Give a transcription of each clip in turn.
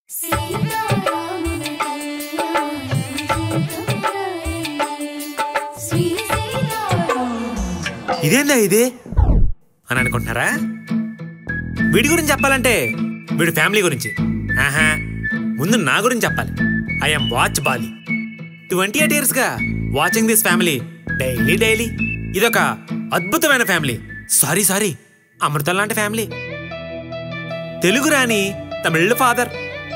ఇదేందా ఇది అని అనుకుంటున్నారా వీడి గురించి చెప్పాలంటే వీడి ఫ్యామిలీ గురించి ఆహా ముందు నా గురించి చెప్పాలి ఐఎమ్ వాచ్ బాలి ట్వంటీ ఎయిట్ ఇయర్స్గా watching this family daily daily ఇదొక అద్భుతమైన ఫ్యామిలీ సారీ సారీ అమృతం లాంటి ఫ్యామిలీ తెలుగు రాని తమిళ father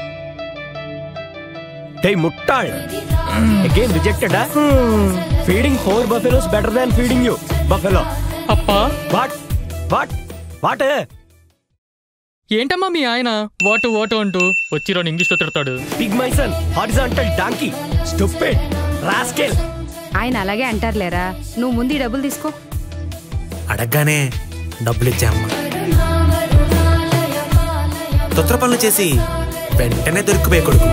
Hey, Muttal. Again rejected, huh? Feeding four buffaloes better than feeding you, buffalo. అప్పా What? What? What? eh? ఏంటమ్మా మీ ఆయన వాటు వాటు అంటూ వచ్చి రెండు ఇంగ్లీష్లో తిడతాడు Pig my son, horizontal donkey, stupid, rascal. ఆయన అలాగే అంటారులేరా నువ్వు ముందు ఈ డబ్బులు తీసుకో అడగగానే డబ్బులు ఇచ్చామ్మ తొత్తర పనులు చేసి వెంటనే దొరికిపోయే కొడుకు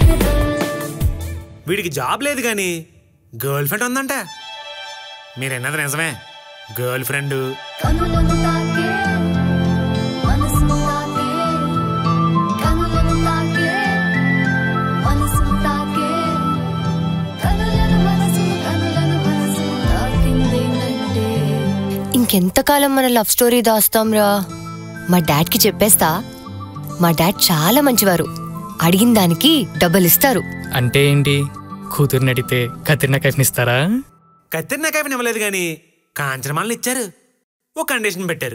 వీడికి జాబ్ లేదు కానీ గర్ల్ ఫ్రెండ్ ఉందంట మీరెన్నది నిజమే గర్ల్ ఫ్రెండ్ కనులను తాకే మనసును తాకే కనులను తాకే మనసును తాకే కనులను మనసు కనులను మనసు తాకిందేనంటే ఇంకెంతకాలం మన లవ్ స్టోరీ దాస్తాంరా మా డాడ్కి చెప్పేస్తా మా డాడ్ చాలా మంచివారు అడిగిన దానికి డబ్బులు ఇస్తారు అంటే ఏంటి కూతుర్ని అడిగితే కత్తిరిన కనిపిస్తారా కత్తిరిన కైపు ఇవ్వలేదు కానీ కాంచనమాలను ఇచ్చారు ఓ కండిషన్ పెట్టారు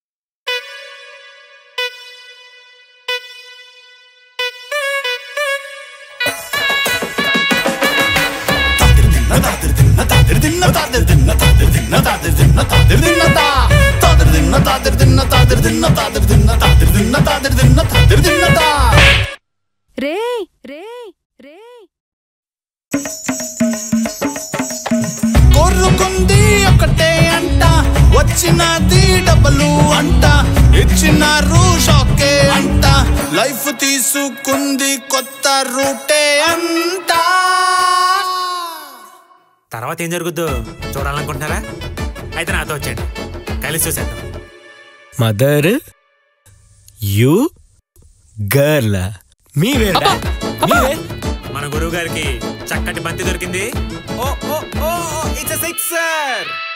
రే రే రే కోరుకుంది ఒకటే అంట వచ్చినది డబ్బులు అంట ఇచ్చినారు షాకే అంట లైఫ్ తీసుకుంది కొత్త రూటే అంట తర్వాత ఏం జరుగుద్దో చూడాలనుకుంటున్నారా అయితే నాతో వచ్చేయండి కలిసి చూసేద్దాం మదర్ యు గర్ల్ మీరేనా మీరే మన గురువు గారికి చక్కటి బంతి దొరికింది ఓ ఓ ఓ ఇట్స్ సిక్సర్